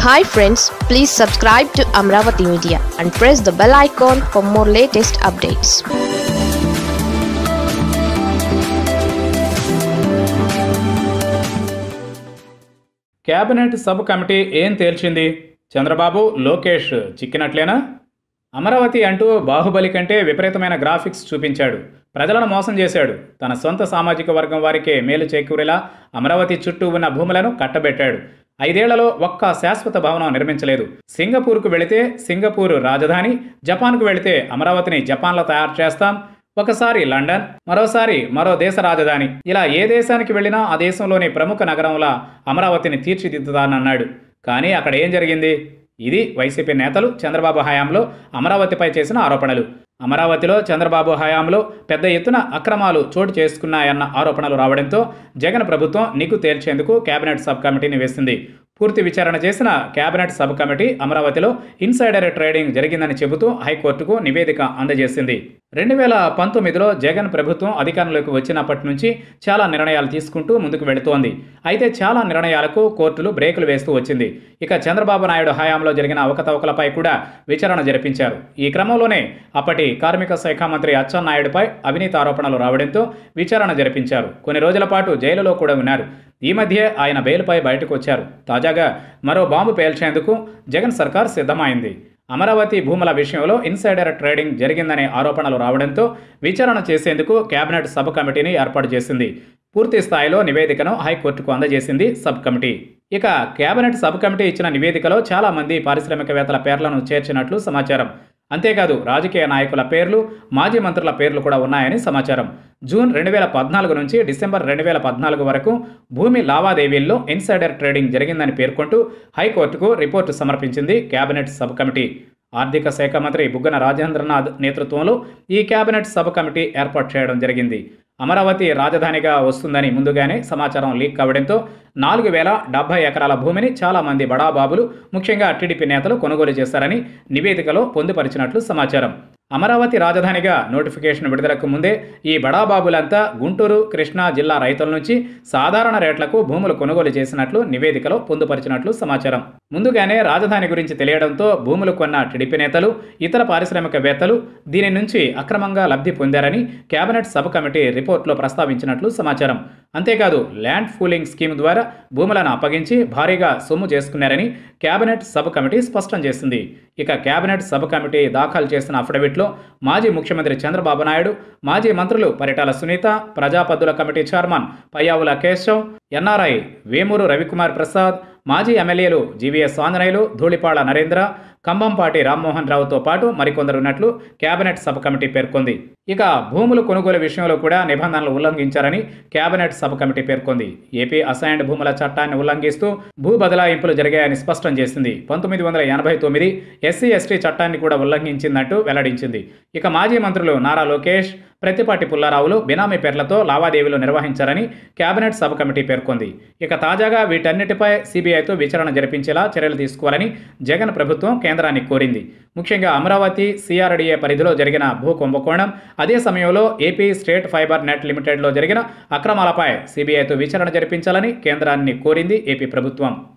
hi friends please subscribe to Amaravati media and press the bell icon for more latest updates cabinet sub committee ఏం తేల్చింది చంద్రబాబు లోకేష్ చిక్కినట్లేనా అమరావతి అంటూ బాహుబలి కంటే విపరీతమైన graphics చూపించాడు ప్రజలను మోసం చేశాడు తన సొంత సామాజిక వర్గం వారికే మేలు చేకూరేలా అమరావతి చుట్టూ ఉన్న భూములను కట్టబెట్టాడు ఐదేళ్లలో ఒక్క శాశ్వత భవనం నిర్మించలేదు సింగపూర్కు వెళితే సింగపూర్ రాజధాని జపాన్కు వెళితే అమరావతిని జపాన్లో తయారు చేస్తాం ఒకసారి లండన్ మరోసారి మరో దేశ రాజధాని ఇలా ఏ దేశానికి వెళ్ళినా ఆ దేశంలోని ప్రముఖ నగరంలా అమరావతిని తీర్చిదిద్దుతానన్నాడు కానీ అక్కడ ఏం జరిగింది ఇది వైసీపీ నేతలు చంద్రబాబు హయాంలో అమరావతిపై చేసిన ఆరోపణలు అమరావతిలో చంద్రబాబు హయాంలో పెద్ద ఎత్తున అక్రమాలు చోటు చేసుకున్నాయన్న ఆరోపణలు రావడంతో జగన్ ప్రభుత్వం నిగ్గు తేల్చేందుకు కేబినెట్ సబ్ కమిటీని వేసింది పూర్తి విచారణ చేసిన కేబినెట్ సబ్ కమిటీ అమరావతిలో ఇన్సైడర్ ట్రేడింగ్ జరిగిందని చెబుతూ హైకోర్టుకు నివేదిక అందజేసింది రెండు వేల పంతొమ్మిదిలో జగన్ ప్రభుత్వం అధికారంలోకి వచ్చినప్పటి నుంచి చాలా నిర్ణయాలు తీసుకుంటూ ముందుకు వెళుతోంది అయితే చాలా నిర్ణయాలకు కోర్టులు బ్రేకులు వేస్తూ వచ్చింది ఇక చంద్రబాబు నాయుడు హయాంలో జరిగిన అవకతవకలపై కూడా విచారణ జరిపించారు ఈ క్రమంలోనే అప్పటి కార్మిక శాఖ మంత్రి అచ్చెన్నాయుడుపై అవినీతి ఆరోపణలు రావడంతో విచారణ జరిపించారు కొన్ని రోజుల పాటు జైలులో కూడా ఉన్నారు ఈ మధ్య ఆయన బెయిల్పై బయటకు వచ్చారు తాజాగా మరో బాంబు పేల్చేందుకు జగన్ సర్కార్ సిద్ధమైంది అమరావతి భూముల విషయంలో ఇన్సైడర్ ట్రేడింగ్ జరిగిందనే ఆరోపణలు రావడంతో విచారణ చేసేందుకు కేబినెట్ సబ్ కమిటీని ఏర్పాటు చేసింది పూర్తి స్థాయిలో నివేదికను హైకోర్టుకు అందజేసింది సబ్ కమిటీ ఇక కేబినెట్ సబ్ కమిటీ ఇచ్చిన నివేదికలో చాలా మంది పారిశ్రామికవేత్తల పేర్లను చేర్చినట్లు సమాచారం అంతేకాదు రాజకీయ నాయకుల పేర్లు మాజీ మంత్రుల పేర్లు కూడా ఉన్నాయని సమాచారం జూన్ రెండు వేల పద్నాలుగు నుంచి డిసెంబర్ రెండు వేల పద్నాలుగు వరకు భూమి లావాదేవీల్లో ఇన్సైడర్ ట్రేడింగ్ జరిగిందని పేర్కొంటూ హైకోర్టుకు రిపోర్టు సమర్పించింది కేబినెట్ సబ్ కమిటీ ఆర్థిక శాఖ మంత్రి బుగ్గన రాజేంద్రనాథ్ నేతృత్వంలో ఈ కేబినెట్ సబ్ కమిటీ ఏర్పాటు చేయడం జరిగింది అమరావతి రాజధానిగా వస్తుందని ముందుగానే సమాచారం లీక్ కావడంతో నాలుగు వేల డెబ్బై ఎకరాల భూమిని చాలామంది బడాబాబులు ముఖ్యంగా టీడీపీ నేతలు కొనుగోలు చేశారని నివేదికలో పొందుపరిచినట్లు సమాచారం అమరావతి రాజధానిగా నోటిఫికేషన్ విడుదలకు ముందే ఈ బడాబాబులంతా గుంటూరు కృష్ణా జిల్లా రైతుల నుంచి సాధారణ రేట్లకు భూములు కొనుగోలు చేసినట్లు నివేదికలో పొందుపరిచినట్లు సమాచారం ముందుగానే రాజధాని గురించి తెలియడంతో భూములు కొన్న టీడీపీ నేతలు ఇతర పారిశ్రామికవేత్తలు దీని నుంచి అక్రమంగా లబ్ధి పొందారని కేబినెట్ సబ్ కమిటీ రిపోర్టులో ప్రస్తావించినట్లు సమాచారం అంతేకాదు ల్యాండ్ పూలింగ్ స్కీమ్ ద్వారా భూములను అప్పగించి భారీగా సొమ్ము చేసుకున్నారని కేబినెట్ సబ్ కమిటీ స్పష్టం చేసింది ఇక కేబినెట్ సబ్ కమిటీ దాఖలు చేసిన అఫిడవిట్లో మాజీ ముఖ్యమంత్రి చంద్రబాబు నాయుడు మాజీ మంత్రులు పరిటాల సునీత ప్రజాపద్దుల committee chairman Payyavula Keshav NRI Vemuru Ravikumar Prasad మాజీ ఎమ్మెల్యేలు జీవీఎస్ ఆంజనేయులు ధూళిపాళ నరేంద్ర కంబంపాటి రామ్మోహన్ రావుతో పాటు మరికొందరు ఉన్నట్లు కేబినెట్ సబ్ కమిటీ పేర్కొంది ఇక భూములు కొనుగోలు విషయంలో కూడా నిబంధనలు ఉల్లంఘించారని కేబినెట్ సబ్ కమిటీ పేర్కొంది ఏపీ అసైన్డ్ భూముల చట్టాన్ని ఉల్లంఘిస్తూ భూ బదలాయింపులు జరిగాయని స్పష్టం చేసింది పంతొమ్మిది వందల ఎనభై తొమ్మిది ఎస్సీ ఎస్టీ చట్టాన్ని కూడా ఉల్లంఘించిందంటూ వెల్లడించింది ఇక మాజీ మంత్రులు నారా లోకేష్ ప్రతిపాటి పుల్లారావులు బినామీ పేర్లతో లావాదేవీలు నిర్వహించారని కేబినెట్ సబ్ కమిటీ పేర్కొంది ఇక తాజాగా వీటన్నిటిపై సిబిఐతో విచారణ జరిపించేలా చర్యలు తీసుకోవాలని జగన్ ప్రభుత్వం కేంద్రాన్ని కోరింది ముఖ్యంగా అమరావతి సిఆర్డీఏ పరిధిలో జరిగిన భూ కుంభకోణం అదే సమయంలో ఏపీ స్టేట్ ఫైబర్ నెట్ లిమిటెడ్లో జరిగిన అక్రమాలపై సిబిఐతో విచారణ జరిపించాలని కేంద్రాన్ని కోరింది ఏపీ ప్రభుత్వం